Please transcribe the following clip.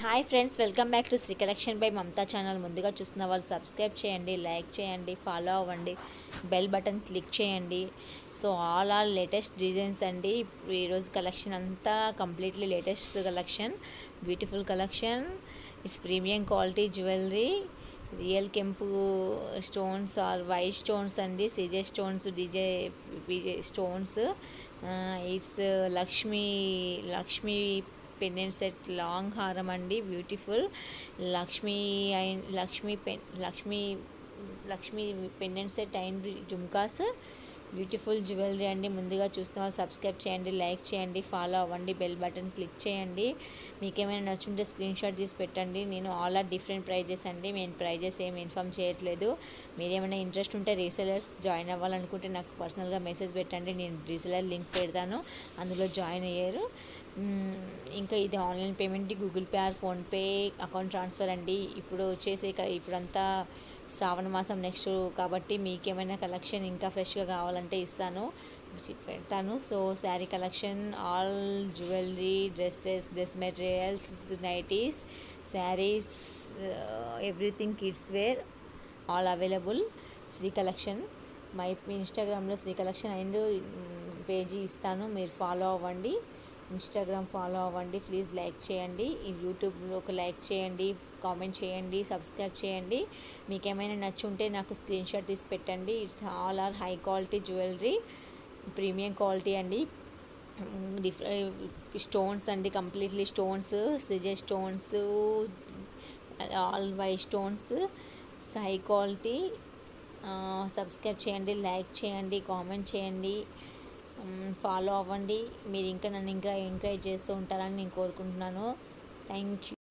hi friends welcome back to Sri collection by Mamata channel ముందుగా చూస్తున్న వాళ్ళు సబ్స్క్రైబ్ చేయండి లైక్ చేయండి ఫాలో అవ్వండి బెల్ బటన్ క్లిక్ చేయండి so all all latest designs అండి ఈరోజు కలెక్షన్ అంతా completely latest collection beautiful collection it's premium quality jewellery real కెంపు స్టోన్స్ ఆర్ వైట్ స్టోన్స్ అండి CZ stones DJ VJ stones it's Lakshmi Lakshmi pendant set long హారం అండి beautiful Lakshmi and Lakshmi pen Lakshmi Lakshmi pendant set and jhumkas beautiful jewellery అండి ముందుగా చూస్తున్న వాళ్ళు subscribe చేయండి like చేయండి ఫాలో అవ్వండి బెల్ బటన్ క్లిక్ చేయండి మీకు ఏమైనా నచ్చుంటే స్క్రీన్ షాట్ తీసి పెట్టండి నేను ఆల్ ఆర్ డిఫరెంట్ ప్రైజెస్ అండి నేను ప్రైజెస్ ఏమి ఇన్ఫామ్ చేయట్లేదు మీరు ఏమైనా ఇంట్రెస్ట్ ఉంటే రీసెలర్స్ జాయిన్ అవ్వాలనుకుంటే నాకు పర్సనల్గా మెసేజ్ పెట్టండి నేను రీసెలర్ లింక్ పెడతాను అందులో జాయిన్ అయ్యారు మ్మ్, ఇంకా ఇది online payment Google Pay or PhonePe account transfer అండి ఇప్పుడు వచ్చేసి క- ఇప్పుడంతా శ్రావణ మాసం నెక్స్ట్ కాబట్టి మీకు ఏమైనా కలెక్షన్ ఇంకా ఫ్రెష్గా కావాలంటే ఇస్తాను చి- పెడతాను so sari collection all jewellery dresses dress materials nighties saris everything kids wear all available Sri collection my ఇన్స్టాగ్రామ్లో శ్రీ కలెక్షన్ అండ్ పేజీ ఇస్తాను మీరు ఫాలో అవ్వండి ఇన్స్టాగ్రామ్ ఫాలో అవ్వండి ప్లీజ్ లైక్ చేయండి ఈ యూట్యూబ్లో ఒక లైక్ చేయండి కామెంట్ చేయండి సబ్స్క్రైబ్ చేయండి మీకు ఏమైనా నచ్చుంటే నాకు స్క్రీన్ షాట్ తీసి పెట్టండి it's all are high quality jewellery premium quality అండి డిఫరెంట్ స్టోన్స్ అండి completely stones CZ stones all Y stones high quality subscribe చేయండి లైక్ చేయండి కామెంట్ చేయండి ఫాలో అవ్వండి మీరు ఇంకా నన్ను ఇంకా ఎంకరేజ్ చేస్తూ ఉంటారని నేను కోరుకుంటున్నాను థ్యాంక్ యూ